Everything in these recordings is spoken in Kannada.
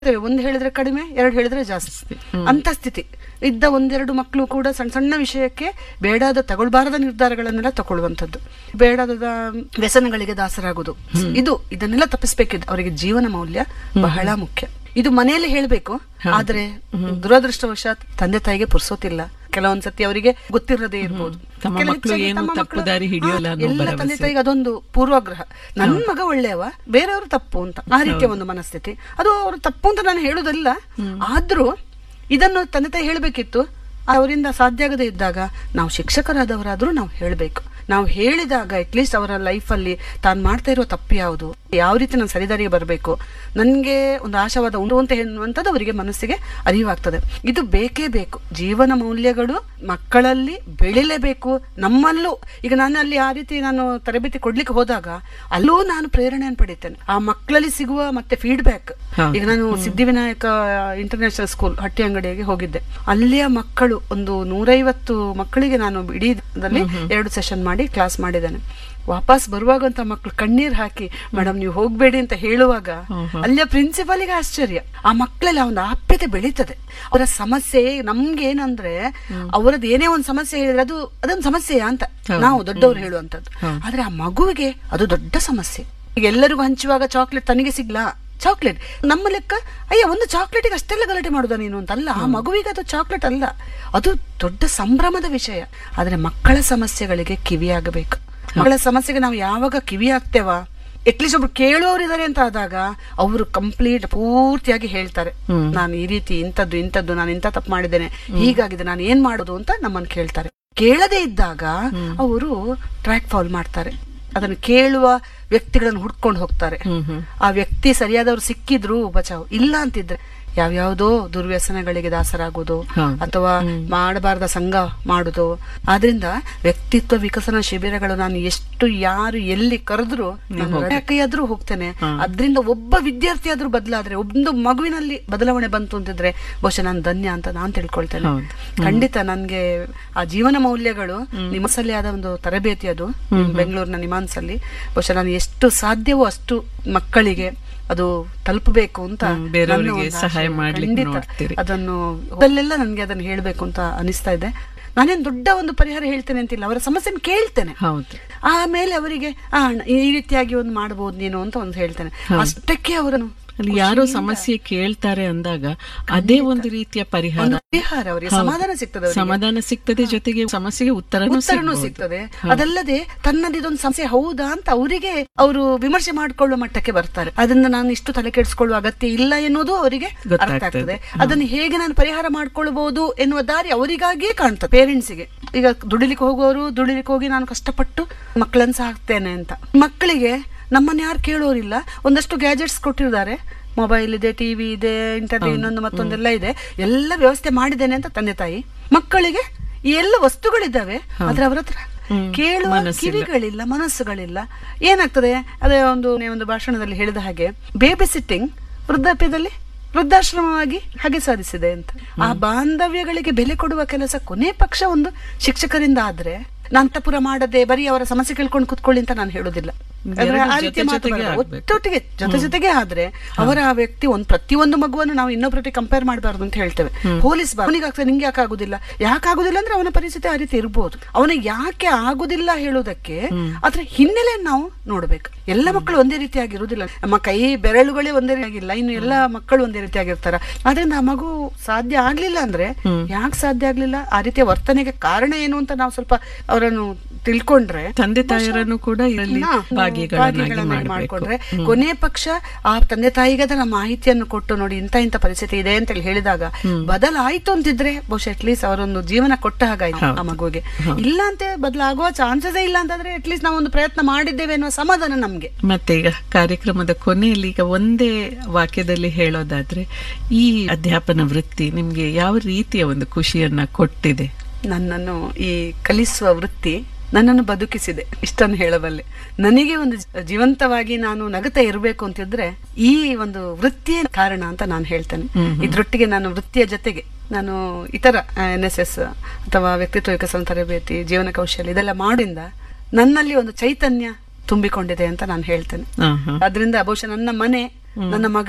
ಒಂದು ಹೇಳಿದ್ರೆ ಕಡಿಮೆ ಎರಡು ಹೇಳಿದ್ರೆ ಜಾಸ್ತಿ ಅಂತ ಸ್ಥಿತಿ ಇದ್ದ ಒಂದೆರಡು ಮಕ್ಕಳು ಕೂಡ ಸಣ್ಣ ಸಣ್ಣ ವಿಷಯಕ್ಕೆ ಬೇಡಾದ ತಗೊಳ್ಬಾರದ ನಿರ್ಧಾರಗಳನ್ನೆಲ್ಲ ತಗೊಳ್ಳುವಂಥದ್ದು ಬೇಡಾದ ವ್ಯಸನಗಳಿಗೆ ದಾಸರಾಗುದು ಇದು ಇದನ್ನೆಲ್ಲ ತಪ್ಪಿಸ್ಬೇಕಿದ್ದು ಅವರಿಗೆ ಜೀವನ ಮೌಲ್ಯ ಬಹಳ ಮುಖ್ಯ ಇದು ಮನೆಯಲ್ಲಿ ಹೇಳ್ಬೇಕು ಆದ್ರೆ ದುರದೃಷ್ಟವಶಾತ್ ತಂದೆ ತಾಯಿಗೆ ಪುರ್ಸೋತಿಲ್ಲ ಕೆಲವೊಂದ್ಸತಿ ಅವರಿಗೆ ಗೊತ್ತಿರದೇ ಇರ್ಬೋದು ತಮ್ಮ ಕೆಲ ಮಕ್ಳು ಹೆಚ್ಚಾಗಿ ಏನು ತಮ್ಮ ತಪ್ಪು ಮಕ್ಳು- ದಾರಿ ಹಿಡಿಯೋಲ್ಲ ಹಾ, ಅನ್ನೋ ಎಲ್ಲ ಭರವಸೆ. ತಂದೆ ತಾಯಿಗೆ ಅದೊಂದು ಪೂರ್ವಾಗ್ರಹ ನನ್ನ ಮಗ ಒಳ್ಳೆಯವ ಬೇರೆಯವರು ತಪ್ಪು ಅಂತ ಆ ರೀತಿಯ ಒಂದು ಮನಸ್ಥಿತಿ ಅದು ಅವರು ತಪ್ಪು ಅಂತ ನಾನು ಹೇಳುದಲ್ಲ ಆದ್ರೂ ಇದನ್ನು ತಂದೆ ತಾಯಿ ಹೇಳಬೇಕಿತ್ತು ಅವರಿಂದ ಸಾಧ್ಯ ಆಗದೆ ಇದ್ದಾಗ ನಾವು ಶಿಕ್ಷಕರಾದವರಾದ್ರೂ ನಾವು ಹೇಳಬೇಕು ನಾವು ಹೇಳಿದಾಗ ಅಟ್ಲೀಸ್ಟ್ ಅವರ ಲೈಫಲ್ಲಿ ತಾನು ಮಾಡ್ತಾ ಇರೋ ತಪ್ಪು ಯಾವುದು ಯಾವ ರೀತಿ ನಾನು ಸರಿದಾರಿಗೆ ಬರಬೇಕು ನನಗೆ ಒಂದು ಆಶಾವಾದ ಉಂಟು ಅಂತ ಹೇಳುವಂಥದ್ದು ಅವರಿಗೆ ಮನಸ್ಸಿಗೆ ಅರಿವಾಗ್ತದೆ ಇದು ಬೇಕೇ ಬೇಕು ಜೀವನ ಮೌಲ್ಯಗಳು ಮಕ್ಕಳಲ್ಲಿ ಬೆಳಿಲೇಬೇಕು ನಮ್ಮಲ್ಲೂ ಈಗ ನಾನು ಅಲ್ಲಿ ಆ ರೀತಿ ನಾನು ತರಬೇತಿ ಕೊಡ್ಲಿಕ್ಕೆ ಹೋದಾಗ ಅಲ್ಲೂ ನಾನು ಪ್ರೇರಣೆಯನ್ನು ಪಡಿತೇನೆ ಆ ಮಕ್ಕಳಲ್ಲಿ ಸಿಗುವ ಮತ್ತೆ ಫೀಡ್ಬ್ಯಾಕ್ ಹೌದು. ಈಗ ನಾನು ಸಿದ್ಧಿವಿನಾಯಕ ಇಂಟರ್ನ್ಯಾಷನಲ್ ಸ್ಕೂಲ್ ಹಟ್ಟಿ ಅಂಗಡಿಗೆ ಹೋಗಿದ್ದೆ ಅಲ್ಲಿಯ ಮಕ್ಕಳು ಒಂದು ನೂರೈವತ್ತು ಮಕ್ಕಳಿಗೆ ನಾನು ಇಡೀ ದಿನದಲ್ಲಿ ಎರಡು ಸೆಷನ್ ಮಾಡಿ ಕ್ಲಾಸ್ ಮಾಡಿದ್ದೇನೆ ವಾಪಸ್ ಬರುವಾಗ ಅಂತ ಮಕ್ಕಳು ಕಣ್ಣೀರ್ ಹಾಕಿ ಮೇಡಮ್ ನೀವು ಹೋಗ್ಬೇಡಿ ಅಂತ ಹೇಳುವಾಗ ಅಲ್ಲಿಯ ಪ್ರಿನ್ಸಿಪಾಲಿಗೆ ಆಶ್ಚರ್ಯ ಆ ಮಕ್ಕಳಲ್ಲಿ ಆ ಒಂದು ಆಪ್ಯತೆ ಬೆಳೀತದೆ ಅವರ ಸಮಸ್ಯೆ ನಮ್ಗೆ ಏನಂದ್ರೆ ಅವರದ್ದು ಏನೇ ಒಂದು ಸಮಸ್ಯೆ ಹೇಳಿದ್ರೆ ಅದು ಅದೊಂದು ಸಮಸ್ಯೆಯಾ ಅಂತ ನಾವು ದೊಡ್ಡವರು ಹೇಳುವಂತದ್ದು ಆದ್ರೆ ಆ ಮಗುವಿಗೆ ಅದು ದೊಡ್ಡ ಸಮಸ್ಯೆ ಈಗ ಎಲ್ಲರಿಗೂ ಹಂಚುವಾಗ ಚಾಕ್ಲೇಟ್ ತನಗೆ ಸಿಗ್ಲಾ ಚಾಕ್ಲೇಟ್ ನಮ್ಮ ಲೆಕ್ಕ ಅಯ್ಯ ಒಂದು ಚಾಕ್ಲೇಟಿಗೆ ಅಷ್ಟೆಲ್ಲ ಗಲಾಟೆ ಮಾಡುದ ನೀನು ಅಂತ ಅಲ್ಲ ಆ ಮಗುವಿಗೆ ಅದು ಚಾಕ್ಲೇಟ್ ಅಲ್ಲ ಅದು ದೊಡ್ಡ ಸಂಭ್ರಮದ ವಿಷಯ ಆದ್ರೆ ಮಕ್ಕಳ ಸಮಸ್ಯೆಗಳಿಗೆ ಕಿವಿಯಾಗಬೇಕು ಮಕ್ಕಳ ಸಮಸ್ಯೆಗೆ ನಾವು ಯಾವಾಗ ಕಿವಿ ಆಗ್ತೇವಾ ಅಟ್ಲೀಸ್ಟ್ ಒಬ್ರು ಕೇಳುವವರಿದ್ದಾರೆ ಅಂತ ಆದಾಗ ಅವರು ಕಂಪ್ಲೀಟ್ ಪೂರ್ತಿಯಾಗಿ ಹೇಳ್ತಾರೆ ನಾನು ಈ ರೀತಿ ಇಂಥದ್ದು ಇಂಥದ್ದು ನಾನು ಇಂಥ ತಪ್ಪು ಮಾಡಿದ್ದೇನೆ ಹೀಗಾಗಿದೆ ನಾನು ಏನ್ ಮಾಡೋದು ಅಂತ ನಮ್ಮನ್ನು ಕೇಳ್ತಾರೆ ಕೇಳದೇ ಇದ್ದಾಗ ಅವರು ಟ್ರ್ಯಾಕ್ ಫಾಲ್ ಮಾಡ್ತಾರೆ ಅದನ್ನು ಕೇಳುವ ವ್ಯಕ್ತಿಗಳನ್ನು ಹುಡ್ಕೊಂಡು ಹೋಗ್ತಾರೆ ಆ ವ್ಯಕ್ತಿ ಸರಿಯಾದವ್ರು ಸಿಕ್ಕಿದ್ರು ಬಚಾವ್ ಇಲ್ಲ ಅಂತಿದ್ರೆ ಯಾವ್ಯಾವ್ದೋ ದುರ್ವ್ಯಸನಗಳಿಗೆ ದಾಸರಾಗೋದು ಹೌದು. ಅಥವಾ ಮಾಡಬಾರ್ದ ಸಂಘ ಮಾಡುದು ಆದ್ರಿಂದ ವ್ಯಕ್ತಿತ್ವ ವಿಕಸನ ಶಿಬಿರಗಳು ನಾನು ಎಷ್ಟು ಯಾರು ಎಲ್ಲಿ ಕರೆದ್ರು ಯಾಕೆಯಾದ್ರೂ ಹೋಗ್ತೇನೆ ಅದ್ರಿಂದ ಒಬ್ಬ ವಿದ್ಯಾರ್ಥಿ ಆದ್ರೂ ಬದಲಾದ್ರೆ ಒಂದು ಮಗುವಿನಲ್ಲಿ ಬದಲಾವಣೆ ಬಂತು ಅಂತಿದ್ರೆ ಬಹುಶಃ ನಾನು ಧನ್ಯ ಅಂತ ನಾನ್ ತಿಳ್ಕೊಳ್ತೇನೆ ಹೌದು. ಖಂಡಿತ ನನ್ಗೆ ಆ ಜೀವನ ಮೌಲ್ಯಗಳು ನಿಮಸಲ್ಲಿ ಆದ ಒಂದು ತರಬೇತಿ ಅದು ಬೆಂಗಳೂರಿನ ನಿಮಾನ್ಸ್ ಅಲ್ಲಿ ಬಹುಶಃ ನಾನು ಎಷ್ಟು ಸಾಧ್ಯವೋ ಅಷ್ಟು ಮಕ್ಕಳಿಗೆ ಅದು ತಲುಪಬೇಕು ಅಂತ ಹ್ಮ್, ಬೇರೆಯವರಿಗೆ ನನ್ನ ಒಂದು ಸಹಾಯ ಆಶಯ. ಮಾಡ್ಲಿಕ್ಕೆ ಖಂಡಿತ ನೋಡ್ತೀರಿ. ಅದನ್ನು ಅಲ್ಲೆಲ್ಲ ನನಗೆ ಅದನ್ನು ಹೇಳಬೇಕು ಅಂತ ಅನಿಸ್ತಾ ಇದೆ ನಾನೇನು ದೊಡ್ಡ ಒಂದು ಪರಿಹಾರ ಹೇಳ್ತೇನೆ ಅಂತಿಲ್ಲ ಅವರ ಸಮಸ್ಯೆನ ಕೇಳ್ತೇನೆ ಹೌದು ಆಮೇಲೆ ಅವರಿಗೆ ಆ ಅಣ್ಣ, ಈ ರೀತಿಯಾಗಿ ಒಂದು ಮಾಡಬಹುದು ನೀನು ಅಂತ ಒಂದು ಹೇಳ್ತೇನೆ ಅಷ್ಟಕ್ಕೆ ಅವರನ್ನು ಅಲ್ಲಿ ಯಾರೋ ಸಮಸ್ಯೆ ಕೇಳ್ತಾರೆ ಅಂದಾಗ ಅದೇ ಒಂದು ರೀತಿಯ ಪರಿಹಾರ ಒಂದು ಪರಿಹಾರ ಅವರಿಗೆ ಸಮಾಧಾನ ಸಿಗ್ತದೆ ಅವರಿಗೆ. ಸಮಾಧಾನ ಸಿಗ್ತದೆ ಜೊತೆಗೆ ಸಮಸ್ಯೆಗೆ ಉತ್ತರನೂ ಉತ್ತರನೂ ಸಿಗ್ಬೋದು. ಸಿಗ್ತದೆ ಅದಲ್ಲದೆ ತನ್ನದಿದೊಂದು ಸಮಸ್ಯೆ ಹೌದಾ ಅಂತ ಅವರಿಗೆ ಅವರು ವಿಮರ್ಶೆ ಮಾಡಿಕೊಳ್ಳುವ ಮಟ್ಟಕ್ಕೆ ಬರ್ತಾರೆ ಅದನ್ನ ನಾನು ಇಷ್ಟು ತಲೆ ಕೆಡಿಸ್ಕೊಳ್ಳುವ ಅಗತ್ಯ ಇಲ್ಲ ಎನ್ನುವುದು ಅವರಿಗೆ ಅರ್ಥ ಗೊತ್ತಾಗ್ತದೆ. ಆಗ್ತದೆ ಅದನ್ನು ಹೇಗೆ ನಾನು ಪರಿಹಾರ ಮಾಡ್ಕೊಳ್ಬಹುದು ಎನ್ನುವ ದಾರಿ ಅವರಿಗಾಗಿಯೇ ಕಾಣ್ತದೆ ಪೇರೆಂಟ್ಸ್ಗೆ ಈಗ ದುಡಿಲಿಕ್ಕೆ ಹೋಗುವವರು ದುಡಿಲಿಕ್ಕೆ ಹೋಗಿ ನಾನು ಕಷ್ಟಪಟ್ಟು ಮಕ್ಕಳನ್ನ ಸಾಕ್ತೇನೆ ಅಂತ ಮಕ್ಕಳಿಗೆ ನಮ್ಮನ್ನ ಯಾರು ಕೇಳೋರಿಲ್ಲ ಒಂದಷ್ಟು ಗ್ಯಾಜೆಟ್ಸ್ ಕೊಟ್ಟಿದ್ದಾರೆ ಮೊಬೈಲ್ ಇದೆ ಟಿವಿ ಇದೆ ಇಂಟರ್ನೆಟ್ ಇನ್ನೊಂದು ಮತ್ತೊಂದೆಲ್ಲ ಇದೆ ಎಲ್ಲ ವ್ಯವಸ್ಥೆ ಮಾಡಿದ್ದೇನೆ ಅಂತ ತಂದೆ ತಾಯಿ ಮಕ್ಕಳಿಗೆ ಈ ಎಲ್ಲ ವಸ್ತುಗಳಿದ್ದಾವೆ ಆದ್ರೆ ಅವರ ಹತ್ರ ಕೇಳುವ ಮನಸ್ಸಿಲ್ಲ. ಕಿವಿಗಳಿಲ್ಲ ಮನಸ್ಸುಗಳಿಲ್ಲ ಏನಾಗ್ತದೆ ಅದೇ ಒಂದು ನೀವು ಒಂದು ಭಾಷಣದಲ್ಲಿ ಹೇಳಿದ ಹಾಗೆ ಬೇಬಿ ಸಿಟ್ಟಿಂಗ್ ವೃದ್ಧಾಪ್ಯದಲ್ಲಿ ವೃದ್ಧಾಶ್ರಮವಾಗಿ ಹಾಗೆ ಸಾಧಿಸಿದೆ ಅಂತ ಆ ಬಾಂಧವ್ಯಗಳಿಗೆ ಬೆಲೆ ಕೊಡುವ ಕೆಲಸ ಕೊನೆ ಪಕ್ಷ ಒಂದು ಶಿಕ್ಷಕರಿಂದ ಆದ್ರೆ ನಂತಪುರ ಮಾಡದೆ ಬರೀ ಅವರ ಸಮಸ್ಯೆ ಕೇಳ್ಕೊಂಡು ಕುತ್ಕೊಳ್ಳಿ ಅಂತ ನಾನು ಹೇಳೋದಿಲ್ಲ ಅಂದ್ರೆ ಆ ಜೊತೆ ರೀತಿಯ ಮಾತು ಜೊತೆಗೆ ಬರಲ್ಲ. ಆಗ್ಬೇಕು. ಒಟ್ಟೊಟ್ಟಿಗೆ ಜೊತೆ ಜೊತೆಗೆ ಆದ್ರೆ ಅವರ ಆ ವ್ಯಕ್ತಿ ಒಂದು ಪ್ರತಿಯೊಂದು ಮಗುವನ್ನು ನಾವು ಇನ್ನೊಬ್ಬರೊಟ್ಟಿಗೆ ಕಂಪೇರ್ ಮಾಡಬಾರ್ದು ಅಂತ ಹೇಳ್ತೇವೆ ಹೋಲಿಸಬಾರ್ದು ಅವನಿಗೆ ಆಗ್ತದೆ ನಿಂಗೆ ಯಾಕೆ ಆಗುದಿಲ್ಲ ಯಾಕೆ ಆಗುದಿಲ್ಲ ಅಂದ್ರೆ ಅವನ ಪರಿಸ್ಥಿತಿ ಆ ರೀತಿ ಇರ್ಬೋದು ಅವನಿಗೆ ಯಾಕೆ ಆಗುದಿಲ್ಲ ಹೇಳೋದಕ್ಕೆ ಅದ್ರ ಹಿನ್ನೆಲೆ ನಾವು ನೋಡ್ಬೇಕು ಎಲ್ಲ ಮಕ್ಕಳು ಒಂದೇ ರೀತಿಯಾಗಿರುವುದಿಲ್ಲ ನಮ್ಮ ಕೈ ಬೆರಳುಗಳೇ ಒಂದೇ ರೀತಿಯಾಗಿಲ್ಲ ಇನ್ನು ಎಲ್ಲ ಮಕ್ಕಳು ಒಂದೇ ರೀತಿಯಾಗಿರ್ತಾರ ಆದ್ರಿಂದ ಆ ಮಗು ಸಾಧ್ಯ ಆಗ್ಲಿಲ್ಲ ಅಂದ್ರೆ ಯಾಕೆ ಸಾಧ್ಯ ಆಗ್ಲಿಲ್ಲ ಆ ರೀತಿಯ ವರ್ತನೆಗೆ ಕಾರಣ ಏನು ಅಂತ ನಾವು ಸ್ವಲ್ಪ ಅವರನ್ನು ತಿಳ್ಕೊಂಡ್ರೆ ತಂದೆ ತಾಯರನ್ನು ಕೂಡ ಇದರಲ್ಲಿ ಹಾ, ಭಾಗಿಗಳನ್ನಾಗಿ ಭಾಗಿಗಳನ್ನಾಗಿ ಮಾಡಬೇಕು ಮಾಡ್ಕೊಂಡ್ರೆ ಕೊನೆ ಪಕ್ಷ ಆ ತಂದೆ ತಾಯಿಗೆ ಅದರ ಮಾಹಿತಿಯನ್ನು ಕೊಟ್ಟು ನೋಡಿ ಇಂಥ ಇಂಥ ಪರಿಸ್ಥಿತಿ ಇದೆ ಅಂತ ಹೇಳಿ ಹೇಳಿದಾಗ ಬದಲಾಯ್ತು ಅಂತಿದ್ರೆ ಬಹುಶಃ ಅಟ್ಲೀಸ್ಟ್ ಅವರೊಂದು ಜೀವನ ಕೊಟ್ಟ ಹಾಗಾಯ್ತು ಆ ಮಗುವಿಗೆ ಇಲ್ಲ ಅಂತ ಬದಲಾಗುವ ಚಾನ್ಸಸ್ ಇಲ್ಲ ಅಂತಂದ್ರೆ ಅಟ್ಲೀಸ್ಟ್ ನಾವು ಒಂದು ಪ್ರಯತ್ನ ಮಾಡಿದ್ದೇವೆ ಅನ್ನುವ ಸಮಾಧಾನ ನಮ್ಗೆ ಮತ್ತೆ ಈಗ ಕಾರ್ಯಕ್ರಮದ ಕೊನೆಯಲ್ಲಿ ಈಗ ಒಂದೇ ವಾಕ್ಯದಲ್ಲಿ ಹೇಳೋದಾದ್ರೆ ಈ ಅಧ್ಯಾಪನ ವೃತ್ತಿ ನಿಮ್ಗೆ ಯಾವ ರೀತಿಯ ಒಂದು ಖುಷಿಯನ್ನ ಕೊಟ್ಟಿದೆ ನನ್ನನ್ನು ಈ ಕಲಿಸುವ ವೃತ್ತಿ ನನ್ನನ್ನು ಬದುಕಿಸಿದೆ ಇಷ್ಟನ್ನು ಹೇಳಬಲ್ಲೆ ನನಗೆ ಒಂದು ಜ- ಜೀವಂತವಾಗಿ ನಾನು ನಗುತ್ತಾ ಇರಬೇಕು ಅಂತಿದ್ರೆ ಈ ಒಂದು ವೃತ್ತಿಯೇ ಕಾರಣ ಅಂತ ನಾನು ಹೇಳ್ತೇನೆ ಇದ್ರೊಟ್ಟಿಗೆ ನಾನು ವೃತ್ತಿಯ ಜೊತೆಗೆ ನಾನು ಇತರ ಎನ್ ಎಸ್ ಎಸ್ ಅಥವಾ ವ್ಯಕ್ತಿತ್ವ ವಿಕಸನ ತರಬೇತಿ ಜೀವನ ಕೌಶಲ್ಯ ಇದೆಲ್ಲ ಮಾಡಿಂದ ನನ್ನಲ್ಲಿ ಒಂದು ಚೈತನ್ಯ ತುಂಬಿಕೊಂಡಿದೆ ಅಂತ ನಾನು ಹೇಳ್ತೇನೆ ಹಾ, ಹಾ. ಅದರಿಂದ ಬಹುಶಃ ನನ್ನ ಮನೆ ನನ್ನ ಮಗಳು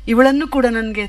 ಇವಳನ್ನು ಕೂಡ ನನಗೆ